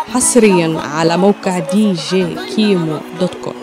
حصريا على موقع دي جي كيمو دوت كوم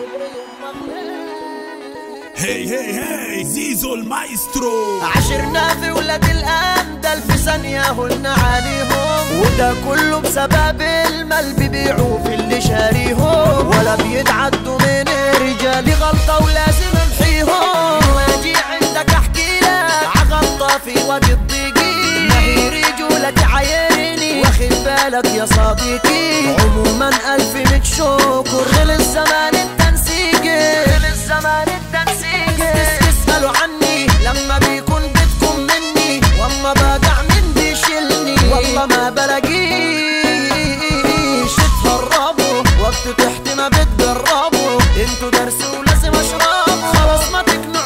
هي هي هي زيزو المايسترو عشرنا في ولاد الأندل في ثانية هلنا عليهم وده كله بسبب المال بيبيعوا في اللي شاريهم ولا بيتعدوا من رجالي غلطة ولازم امحيهم واجي عندك احكي لك عغلطة في وقت ضيقي ما هي رجولك عايرني واخد بالك يا صديقي عموما ألف ميت شكر خلص زمان التنسيقي خلص زمان التنسيقي تسألوا عني لما بيكون بدكم مني والله بقع من بيشيلني والله ما بلاقيش تهربوا وقت تحت ما بتجربوا انتوا درس ولازم اشرب خلاص ما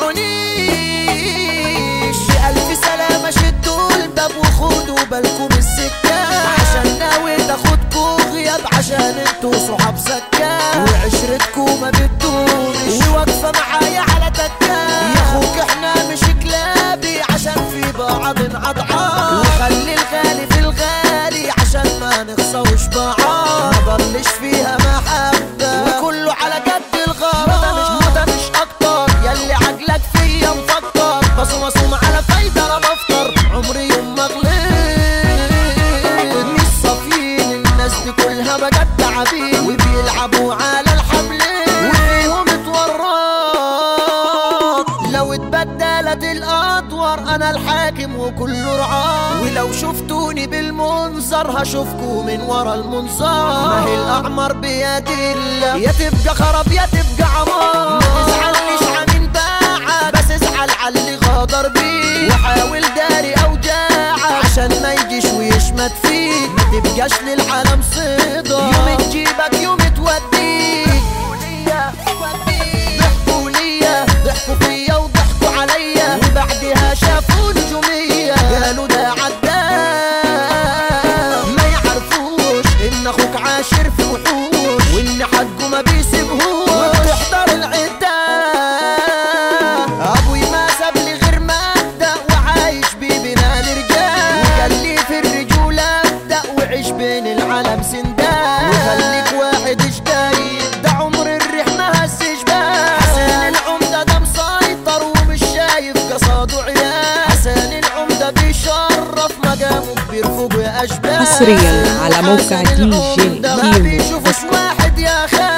تقنعونيش بألف سلامة شدوا الباب وخدوا بالكم السكة عشان ناوي تاخدكوا غياب عشان انتوا صحاب سكة وعشرتكوا ما بتدومش وواقفة معايا على تكة يا اخوك احنا مش كلابي عشان في بعض نعضعض وخلي الغالي في الغالي عشان ما نخسوش بعض ما ضلش فيها محبة وكله على قد الغرام ده مش ده مش اكتر ياللي عقلك فيا مفكر بصوم اصوم على فايدة انا بفطر عمري يوم ما غلطت مش صافيين الناس دي كلها بجد تعابين وبيلعبوا على الحبلين وفيهم اتورط لو اتبدلت الادوار انا الحاكم وكله رعاه ولو شفتوني بالمنظر هشوفكوا من ورا المنظر ما هي الاعمار بيد الله يا تبقى خراب يا تبقى عمار ما تزعلنيش عن باعك بس ازعل على اللي غدر بيك وحاول داري اوجاعك عشان ما يجيش ويشمت فيك ما تبقاش للعالم صيدة يوم تجيبك يوم توديك ضحكوا ليا ضحكوا فيا وضحكوا عليا وبعدها شافوا نجومية قالوا ده عدام ما يعرفوش ان اخوك عاشر في وحوش وان حقه ما بيسيبهوش وبتحضر العدة ابوي ما ساب لي غير مادة وعايش بيه بنا الرجال وقال لي في الرجولة ابدأ وعيش بين العالم سندان وخليك واحد جدايد ده عمر الريح ما هسش بال حسين العمدة ده مسيطر ومش شايف قصاده عيال حسين العمدة بيشرف مقامه كبير فوق اشبال حصرياً على موقع حسين دي جي العمدة ما كيمو بيشوفش دوت كوم. واحد يا خال